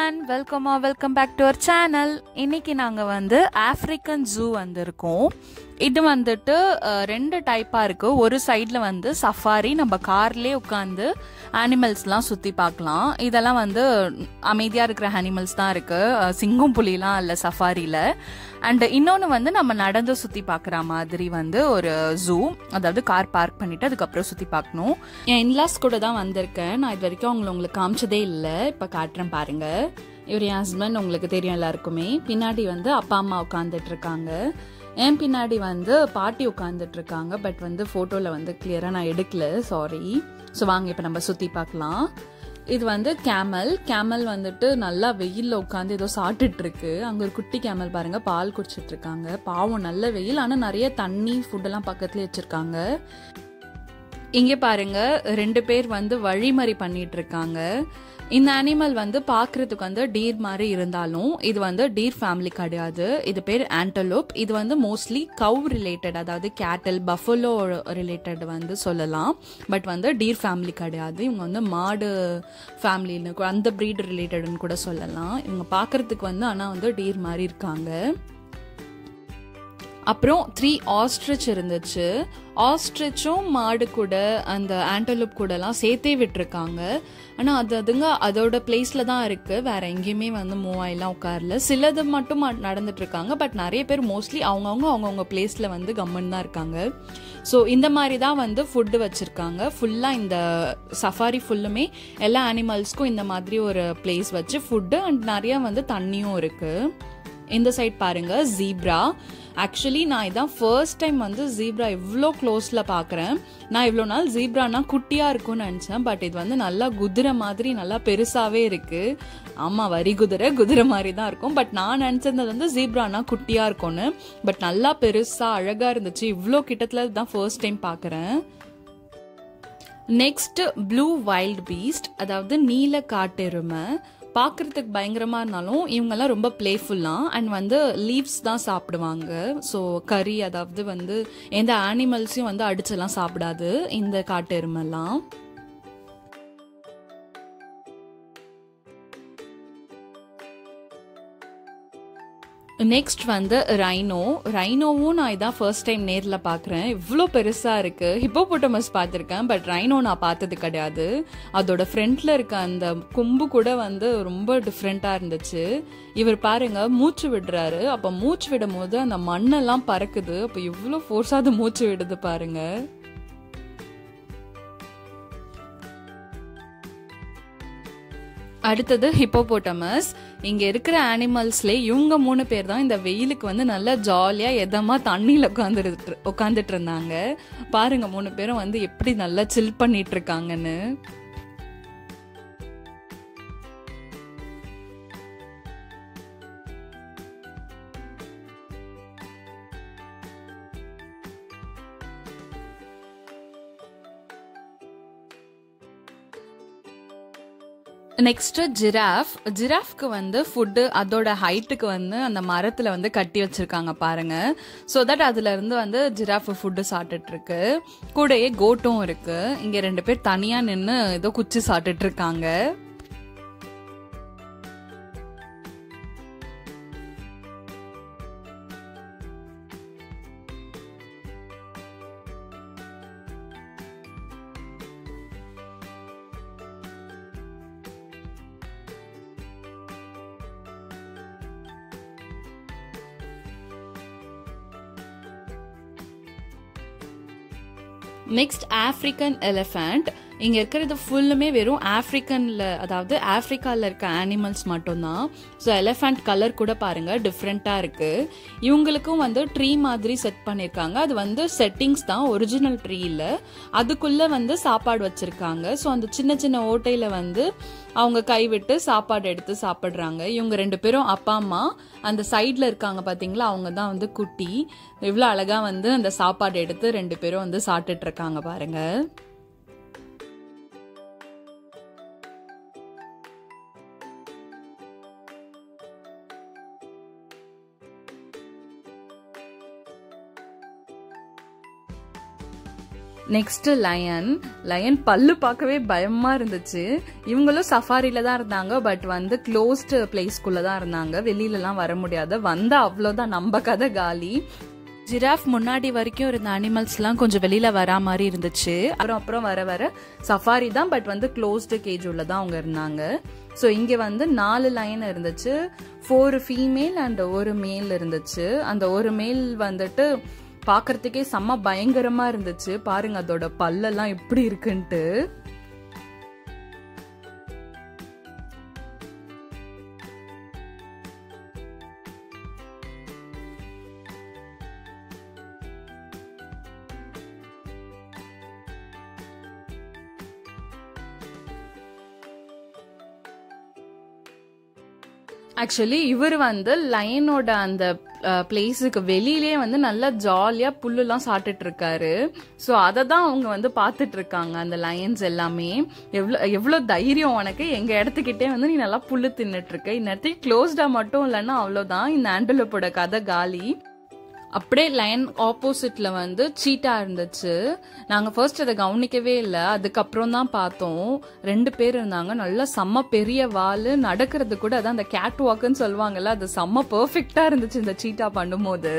one வெல்கமா welcome back to our channel இன்னைக்கு நாங்கள் வந்து ஆஃப்ரிக்கன் ஜூ வந்திருக்கோம் இது வந்துட்டு அஹ், ரெண்டு டைப்பாக இருக்குது ஒரு சைடில் வந்து சஃபாரி நம்ம கார்லேயே உட்காந்து அனிமல்ஸ்லாம் சுற்றி பார்க்கலாம் இதெல்லாம் வந்து அமைதியாக இருக்கிற அனிமல்ஸ் தான் இருக்குது சிங்கம் புலிலாம் இல்லை சஃபாரியில் அண்ட் இன்னொன்று வந்து நம்ம நடந்து சுற்றி பார்க்குற மாதிரி வந்து ஒரு ஜூ அதாவது கார் பார்க் பண்ணிட்டு அதுக்கப்புறம் சுற்றி பார்க்கணும் என் இன்லாஸ் கூட தான் வந்திருக்கேன் நான் இது வரைக்கும் அவங்களை உங்களுக்கு காமிச்சதே இல்லை இப்போ காட்டுறேன் பாருங்க இவர் என் ஹஸ்பண்ட் உங்களுக்கு தெரியும் எல்லாருக்குமே பின்னாடி வந்து அப்பா அம்மா உட்காந்துட்டு இருக்காங்க என் பின்னாடி வந்து பாட்டி உட்காந்துட்டு இருக்காங்க பட் வந்து ஃபோட்டோவில் வந்து கிளியராக நான் எடுக்கல சாரி ஸோ வாங்க இப்போ நம்ம சுற்றி பார்க்கலாம் இது வந்து கேமல் கேமல் வந்துட்டு நல்லா வெயில்ல உட்காந்து ஏதோ சாப்பிட்டுட்டு இருக்கு அங்க ஒரு குட்டி கேமல் பாருங்க பால் குடிச்சிட்டு இருக்காங்க பாவம் நல்ல வெயில் ஆனா நிறைய தண்ணி ஃபுட்டெல்லாம் பக்கத்துல வச்சிருக்காங்க இங்க பாருங்க ரெண்டு பேர் வந்து வழிமறி பண்ணிட்டு இருக்காங்க இந்த அனிமல் வந்து பார்க்கிறதுக்கு வந்து டீர் மாதிரி இருந்தாலும் இது வந்து டீர் ஃபேமிலி கிடையாது இது பேர் ஆண்டலோப் இது வந்து மோஸ்ட்லி கவ் ரிலேட்டட் அதாவது கேட்டல் பஃபலோ ரிலேட்டட் வந்து சொல்லலாம் பட் வந்து டீர் ஃபேமிலி கிடையாது இவங்க வந்து மாடு ஃபேமிலின்னு கூட- அந்த ப்ரீட் ரிலேட்டட்னு கூட சொல்லலாம் இவங்க பார்க்கறதுக்கு வந்து ஆனால் வந்து டீர் மாதிரி இருக்காங்க அப்புறம் த்ரீ ஆஸ்ட்ரிச் இருந்துச்சு ஆஸ்ட்ரிச்சும் மாடு கூட அந்த ஆண்டலூப் கூடலாம் சேர்த்தே விட்டுருக்காங்க ஆனால் அது அதுங்க அதோட பிளேஸில் தான் இருக்குது வேற எங்கேயுமே வந்து மூவ் ஆயிலாம் உட்காரல சிலது மட்டும் ம- நடந்துட்டு இருக்காங்க பட் நிறைய பேர் மோஸ்ட்லி அவங்கவுங்க அவங்கவுங்க பிளேஸில் வந்து கம்மன் தான் இருக்காங்க ஸோ இந்த மாதிரி தான் வந்து ஃபுட்டு வச்சுருக்காங்க ஃபுல்லாக இந்த சஃபாரி ஃபுல்லுமே எல்லா அனிமல்ஸ்க்கும் இந்த மாதிரி ஒரு பிளேஸ் வச்சு ஃபுட்டு அண்ட் நிறைய வந்து தண்ணியும் இருக்குது இந்த சைட் பாருங்க ஜீப்ரா ஆக்சுவலி நான் இதான் ஃபர்ஸ்ட் டைம் வந்து ஜீப்ரா இவ்வளோ க்ளோஸில் பார்க்குறேன் நான் இவ்வளோ நாள் ஜீப்ரானா குட்டியாக இருக்கும்னு நினச்சேன் பட் இது வந்து நல்லா குதிரை மாதிரி நல்லா பெருசாகவே இருக்குது ஆமாம் வரி குதிரை குதிரை மாதிரி தான் இருக்கும் பட் நான் நினச்சது வந்து ஜீப்ரானா குட்டியாக இருக்கும்னு பட் நல்லா பெருசாக அழகாக இருந்துச்சு இவ்வளோ கிட்டத்தில் தான் ஃபர்ஸ்ட் டைம் பார்க்குறேன் நெக்ஸ்ட் ப்ளூ வைல்ட் பீஸ்ட் அதாவது நீல காட்டெருமை பார்க்கறதுக்கு பயங்கரமா இருந்தாலும் இவங்கெல்லாம் ரொம்ப பிளேஃபுல்லாக அண்ட் வந்து லீவ்ஸ் தான் சாப்பிடுவாங்க ஸோ கறி அதாவது வந்து எந்த ஆனிமல்ஸையும் வந்து அடிச்செல்லாம் சாப்பிடாது இந்த காட்டெருமெல்லாம் நெக்ஸ்ட் வந்து ரைனோ ரைனோவும் நான் இதான் ஃபர்ஸ்ட் டைம் நேரில் பார்க்குறேன் இவ்வளோ பெருசாக இருக்குது ஹிப்போபோட்டமஸ் பார்த்துருக்கேன் பட் ரைனோ நான் பார்த்தது கிடையாது அதோட ஃப்ரண்ட்டில் இருக்க அந்த கொம்பு கூட வந்து ரொம்ப டிஃப்ரெண்ட்டாக இருந்துச்சு இவர் பாருங்க மூச்சு விடுறாரு அப்போ மூச்சு விடும் போது அந்த மண்ணெல்லாம் பறக்குது அப்போ எவ்வளோ ஃபோர்ஸாக அது மூச்சு விடுது பாருங்க அடுத்தது ஹிப்போபோட்டமஸ் இங்க இருக்கிற அனிமல்ஸ்ல இவங்க மூணு பேர் தான் இந்த வெயிலுக்கு வந்து நல்லா ஜாலியா எதமா தண்ணியில உட்காந்துட்டு உட்காந்துட்டு இருந்தாங்க பாருங்க மூணு பேரும் வந்து எப்படி நல்லா சில் பண்ணிட்டு இருக்காங்கன்னு நெக்ஸ்ட் ஜிராஃப் ஜிராஃப்க்கு வந்து ஃபுட்டு அதோட ஹைட்டுக்கு வந்து அந்த மரத்துல வந்து கட்டி வச்சிருக்காங்க பாருங்க ஸோ தட் அதுல இருந்து வந்து ஜிராஃப் ஃபுட்டு சாப்பிட்டுட்டு இருக்கு கூடயே கோட்டும் இருக்கு இங்க ரெண்டு பேர் தனியா நின்று ஏதோ குச்சி சாப்பிட்டுட்டு இருக்காங்க நெக்ஸ்ட் ஆப்பிரிக்கன் எலிஃபண்ட் இங்க இருக்கிறது ஃபுல்லுமே வெறும் ஆப்பிரிக்கன்ல அதாவது ஆப்பிரிக்கால இருக்க அனிமல்ஸ் மட்டும்தான் ஸோ எலிஃபண்ட் கலர் கூட பாருங்க டிஃப்ரெண்டா இருக்கு இவங்களுக்கும் வந்து ட்ரீ மாதிரி செட் பண்ணியிருக்காங்க அது வந்து செட்டிங்ஸ் தான் ஒரிஜினல் ட்ரீ இல்ல அதுக்குள்ள வந்து சாப்பாடு வச்சிருக்காங்க ஸோ அந்த சின்ன சின்ன ஓட்டையில வந்து அவங்க கைவிட்டு சாப்பாடு எடுத்து சாப்பிடுறாங்க இவங்க ரெண்டு பேரும் அப்பா அம்மா அந்த சைட்ல இருக்காங்க பாத்தீங்களா அவங்க தான் வந்து குட்டி இவ்வளோ அழகா வந்து அந்த சாப்பாடு எடுத்து ரெண்டு பேரும் வந்து சாப்பிட்டுட்டு இருக்காங்க பாருங்க நெக்ஸ்ட் லயன் லயன் பல்லு பார்க்கவே பயமா இருந்துச்சு இவங்களும் சஃபாரில தான் இருந்தாங்க பட் வந்து க்ளோஸ்டு பிளேஸ்க்குள்ள தான் இருந்தாங்க வெளியிலலாம் வர முடியாது வந்தா அவ்வளோதான் நம்ம கதை காலி ஜிராஃப் முன்னாடி வரைக்கும் இருந்த அனிமல்ஸ்லாம் கொஞ்சம் வெளியில வரா மாதிரி இருந்துச்சு அப்புறம் அப்புறம் வர வர சஃபாரி தான் பட் வந்து க்ளோஸ்டு கேஜ் உள்ள தான் அவங்க இருந்தாங்க ஸோ இங்கே வந்து நாலு லைன் இருந்துச்சு ஃபோர் ஃபீமேல் அண்ட் ஒரு மேல் இருந்துச்சு அந்த ஒரு மேல் வந்துட்டு பார்க்கறதுக்கே செம்ம பயங்கரமா இருந்துச்சு பாருங்க அதோட பல்லெல்லாம் எப்படி இருக்குன்ட்டு ஆக்சுவலி இவர் வந்து லைனோட அந்த பிளேஸுக்கு வெளியிலே வந்து நல்லா ஜாலியா புல்லுலாம் சாப்பிட்டுட்டு இருக்காரு ஸோ அதை தான் அவங்க வந்து பார்த்துட்டு இருக்காங்க அந்த லயன்ஸ் எல்லாமே எவ்வளோ எவ்வளோ தைரியம் உனக்கு எங்க இடத்துக்கிட்டே வந்து நீ நல்லா புல்லு தின்னுட்டு இருக்க இந்நேரத்துக்கு க்ளோஸ்டா மட்டும் இல்லைன்னா அவ்வளோதான் இந்த ஆண்டலோப்போட கதை காலி அப்படியே லைன் ஆப்போசிட்ல வந்து சீட்டா இருந்துச்சு நாங்க ஃபர்ஸ்ட் அதை கவனிக்கவே இல்லை அதுக்கப்புறம் தான் பார்த்தோம் ரெண்டு பேர் இருந்தாங்க நல்லா செம்ம பெரிய வால் நடக்கிறது கூட அதான் அந்த கேட் வாக்குன்னு சொல்லுவாங்கல்ல அது செம்ம பெர்ஃபெக்டா இருந்துச்சு இந்த சீட்டா பண்ணும்போது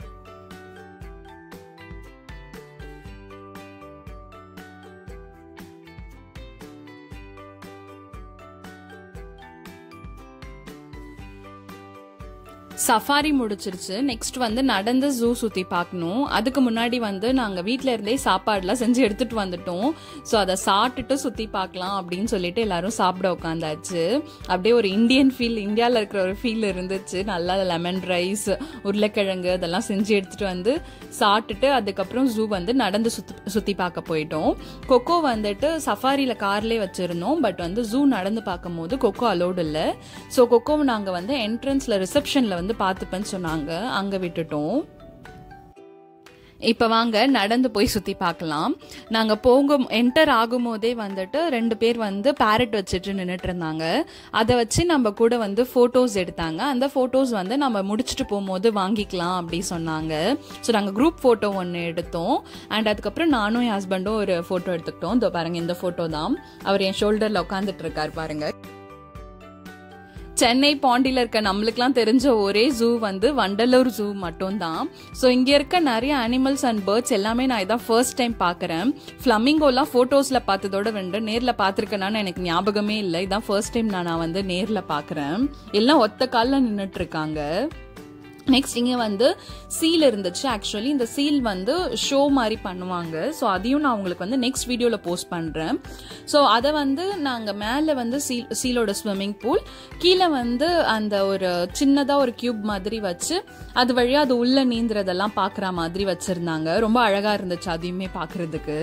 சஃபாரி முடிச்சிருச்சு நெக்ஸ்ட் வந்து நடந்து ஜூ சுத்தி பார்க்கணும் அதுக்கு முன்னாடி வந்து நாங்க வீட்ல இருந்தே சாப்பாடுலாம் செஞ்சு எடுத்துட்டு வந்துட்டோம் ஸோ அதை சாப்பிட்டுட்டு சுத்தி பார்க்கலாம் அப்படின்னு சொல்லிட்டு எல்லாரும் சாப்பிட உட்காந்தாச்சு அப்படியே ஒரு இந்தியன் ஃபீல் இந்தியாவில் இருக்கிற ஒரு ஃபீல் இருந்துச்சு நல்லா லெமன் ரைஸ் உருளைக்கிழங்கு அதெல்லாம் செஞ்சு எடுத்துட்டு வந்து சாப்பிட்டுட்டு அதுக்கப்புறம் ஜூ வந்து நடந்து சுத்தி சுத்தி பார்க்க போயிட்டோம் கொக்கோ வந்துட்டு சஃபாரியில கார்லேயே வச்சிருந்தோம் பட் வந்து ஜூ நடந்து பார்க்கும் போது கொக்கோ அலோடு இல்லை ஸோ கொக்கோவை நாங்கள் வந்து என்ட்ரன்ஸ்ல ரிசப்ஷன்ல வந்து பார்த்துப்பேன்னு சொன்னாங்க அங்க விட்டுட்டோம் இப்போ வாங்க நடந்து போய் சுற்றி பார்க்கலாம் நாங்கள் போக என்டர் ஆகும்போதே வந்துட்டு ரெண்டு பேர் வந்து பேரட் வச்சுட்டு நின்றுட்டு இருந்தாங்க அதை வச்சு நம்ம கூட வந்து ஃபோட்டோஸ் எடுத்தாங்க அந்த ஃபோட்டோஸ் வந்து நம்ம முடிச்சுட்டு போகும்போது வாங்கிக்கலாம் அப்படி சொன்னாங்க ஸோ நாங்கள் குரூப் ஃபோட்டோ ஒன்று எடுத்தோம் அண்ட் அதுக்கப்புறம் நானும் என் ஹஸ்பண்டும் ஒரு ஃபோட்டோ எடுத்துக்கிட்டோம் இதோ பாருங்க இந்த ஃபோட்டோ தான் அவர் என் ஷோல்டரில் உட்காந்துட்டு இருக்கார் பாருங்க சென்னை பாண்டியில இருக்க நம்மளுக்குலாம் தெரிஞ்ச ஒரே ஜூ வந்து வண்டலூர் ஜூ மட்டும்தான் ஸோ இங்க இருக்க நிறைய அனிமல்ஸ் அண்ட் பேர்ட்ஸ் எல்லாமே நான் இதான் ஃபர்ஸ்ட் டைம் பார்க்குறேன் ஃப்ளமிங்கோலாம் ஃபோட்டோஸ்ல பார்த்ததோட வந்து நேரில் பார்த்துருக்கேனான்னு எனக்கு ஞாபகமே இல்லை இதான் ஃபர்ஸ்ட் டைம் நான் நான் வந்து நேரில் பார்க்குறேன் எல்லாம் ஒத்த காலில் நின்றுட்டு இருக்காங்க நெக்ஸ்ட் இங்கே வந்து சீல் இருந்துச்சு ஆக்சுவலி இந்த சீல் வந்து ஷோ மாதிரி பண்ணுவாங்க ஸோ அதையும் நான் உங்களுக்கு வந்து நெக்ஸ்ட் வீடியோவில் போஸ்ட் பண்ணுறேன் ஸோ அதை வந்து நாங்கள் மேலே வந்து சீல் சீலோட ஸ்விம்மிங் பூல் கீழே வந்து அந்த ஒரு சின்னதாக ஒரு கியூப் மாதிரி வச்சு அது வழியாக அது உள்ளே நீந்துறதெல்லாம் பார்க்குற மாதிரி வச்சுருந்தாங்க ரொம்ப அழகாக இருந்துச்சு அதையுமே பார்க்குறதுக்கு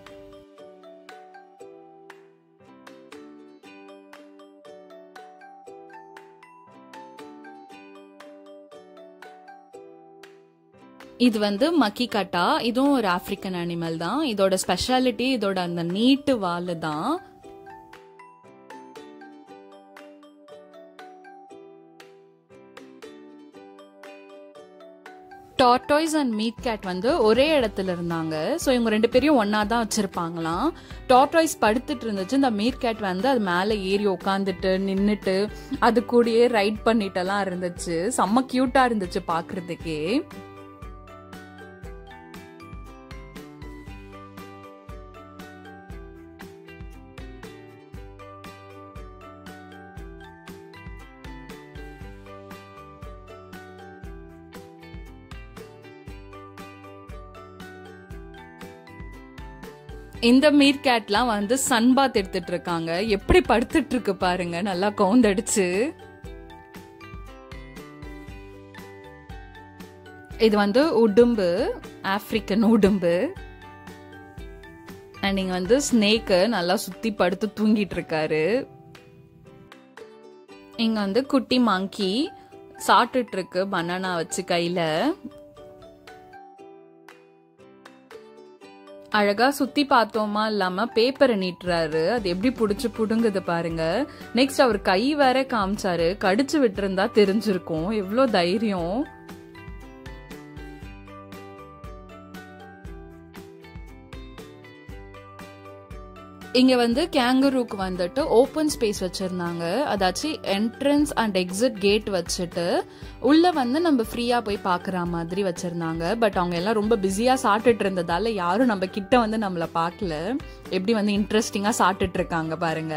இது வந்து மக்கி கட்டா இதுவும் ஒரு ஆப்பிரிக்கன் அனிமல் தான் இதோட ஸ்பெஷாலிட்டி இதோட அந்த நீட்டு வாலு தான் டார்டாய்ஸ் அண்ட் மீட் கேட் வந்து ஒரே இடத்துல இருந்தாங்க ஸோ இவங்க ரெண்டு பேரையும் ஒன்னா தான் வச்சிருப்பாங்களாம் டார்டாய்ஸ் படுத்துட்டு இருந்துச்சு இந்த மீட் கேட் வந்து அது மேலே ஏறி உட்காந்துட்டு நின்றுட்டு அது கூடயே ரைட் பண்ணிட்டெல்லாம் இருந்துச்சு செம்ம கியூட்டா இருந்துச்சு பார்க்கறதுக்கே இந்த மீர் கேட்லாம் வந்து சன் பாத் எடுத்துட்டு இருக்காங்க எப்படி படுத்துட்டு இருக்கு பாருங்க நல்லா கவுந்தடிச்சு இது வந்து உடும்பு ஆப்பிரிக்கன் உடும்பு அண்ட் இங்க வந்து ஸ்னேக்கு நல்லா சுத்தி படுத்து தூங்கிட்டு இருக்காரு இங்க வந்து குட்டி மங்கி சாப்பிட்டுட்டு இருக்கு பனானா வச்சு கையில அழகா சுத்தி பார்த்தோமா இல்லாம பேப்பரை நீட்டுறாரு அது எப்படி புடிச்சு புடுங்குது பாருங்க நெக்ஸ்ட் அவர் கை வேற காமிச்சாரு கடிச்சு விட்டுருந்தா தெரிஞ்சிருக்கும் எவ்வளோ தைரியம் இங்க வந்து கேங்கரூக்கு வந்துட்டு ஓப்பன் ஸ்பேஸ் வச்சிருந்தாங்க அதாச்சும் என்ட்ரன்ஸ் அண்ட் எக்ஸிட் கேட் வச்சுட்டு உள்ள வந்து நம்ம ஃப்ரீயா போய் பார்க்குற மாதிரி வச்சிருந்தாங்க பட் அவங்க எல்லாம் ரொம்ப பிஸியா சாப்பிட்டுட்டு இருந்ததால யாரும் நம்ம கிட்ட வந்து நம்மள பார்க்கல எப்படி வந்து இன்ட்ரெஸ்டிங்கா சாப்பிட்டுட்டு இருக்காங்க பாருங்க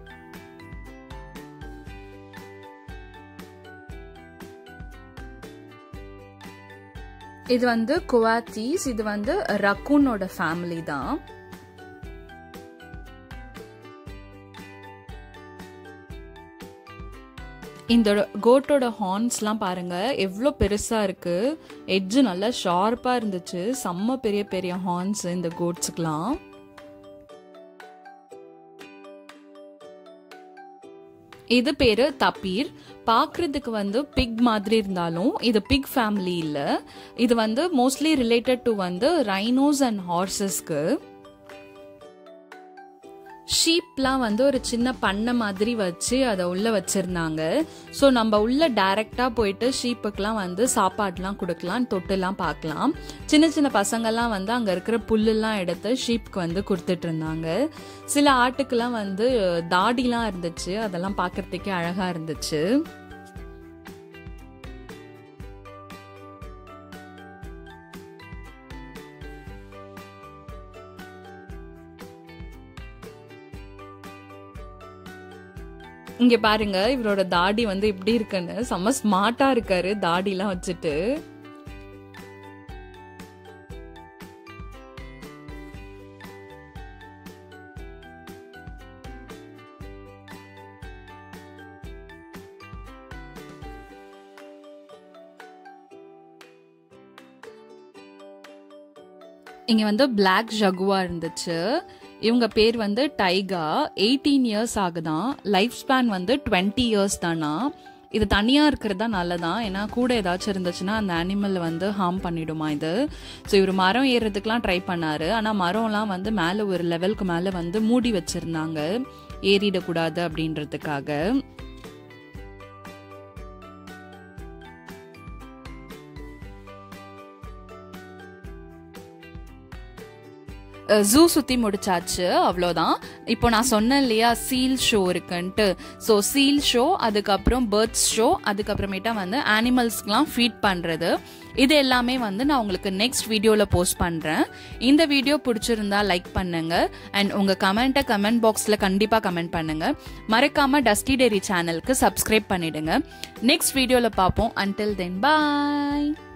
இது வந்து குவாத்தீஸ் இது வந்து ரக்கூனோட ஃபேமிலி தான் இந்த கோட்டோட ஹார்ன்ஸ்லாம் பாருங்க எவ்வளோ பெருசா இருக்கு எட்ஜு நல்லா ஷார்ப்பா இருந்துச்சு செம்ம பெரிய பெரிய ஹார்ன்ஸ் இந்த கோட்ஸுக்கெல்லாம் இது பேரு தப்பீர் பார்க்கறதுக்கு வந்து பிக் மாதிரி இருந்தாலும் இது பிக் ஃபேமிலி இல்ல இது வந்து மோஸ்ட்லி ரிலேட்டட் டு வந்து ரைனோஸ் அண்ட் ஹார்சஸ்க்கு ஷீப்லாம் வந்து ஒரு சின்ன பண்ணை மாதிரி வச்சு அதை உள்ள வச்சிருந்தாங்க ஸோ நம்ம உள்ள டைரக்டா போயிட்டு ஷீப்புக்கெல்லாம் வந்து சாப்பாடுலாம் கொடுக்கலாம் தொட்டுலாம் பார்க்கலாம் சின்ன சின்ன பசங்கள்லாம் வந்து அங்கே இருக்கிற புல்லுலாம் எடுத்து ஷீப்க்கு வந்து கொடுத்துட்டு இருந்தாங்க சில ஆட்டுக்கெல்லாம் வந்து தாடிலாம் இருந்துச்சு அதெல்லாம் பார்க்கறதுக்கே அழகா இருந்துச்சு இங்க பாருங்க இவரோட தாடி வந்து எப்படி இருக்குன்னு செம்ம ஸ்மார்ட்டா இருக்காரு தாடிலாம் வச்சுட்டு இங்க வந்து பிளாக் ஜகுவா இருந்துச்சு இவங்க பேர் வந்து டைகா எயிட்டீன் இயர்ஸ் ஆகுதான் லைஃப் ஸ்பேன் வந்து டுவெண்ட்டி இயர்ஸ் தானா இது தனியாக இருக்கிறது தான் நல்லதான் ஏன்னா கூட ஏதாச்சும் இருந்துச்சுன்னா அந்த அனிமல் வந்து ஹார்ம் பண்ணிடுமா இது ஸோ இவர் மரம் ஏறுறதுக்குலாம் ட்ரை பண்ணாரு ஆனால் மரம்லாம் வந்து மேலே ஒரு லெவலுக்கு மேலே வந்து மூடி வச்சிருந்தாங்க ஏறிடக்கூடாது அப்படின்றதுக்காக ஜூ சுத்தி முடிச்சாச்சு அவ்வளோதான் இப்போ நான் சொன்னேன் இல்லையா சீல் ஷோ இருக்குன்ட்டு ஸோ சீல் ஷோ அதுக்கப்புறம் பேர்ட்ஸ் ஷோ அதுக்கப்புறமேட்டா வந்து அனிமல்ஸ்க்குலாம் ஃபீட் பண்ணுறது இது எல்லாமே வந்து நான் உங்களுக்கு நெக்ஸ்ட் வீடியோவில் போஸ்ட் பண்ணுறேன் இந்த வீடியோ பிடிச்சிருந்தா லைக் பண்ணுங்க அண்ட் உங்கள் கமெண்ட்டை கமெண்ட் பாக்ஸில் கண்டிப்பாக கமெண்ட் பண்ணுங்க மறக்காம டஸ்டி டெரி சேனலுக்கு சப்ஸ்கிரைப் பண்ணிடுங்க நெக்ஸ்ட் வீடியோவில் பார்ப்போம் அன்டில் தென் பாய்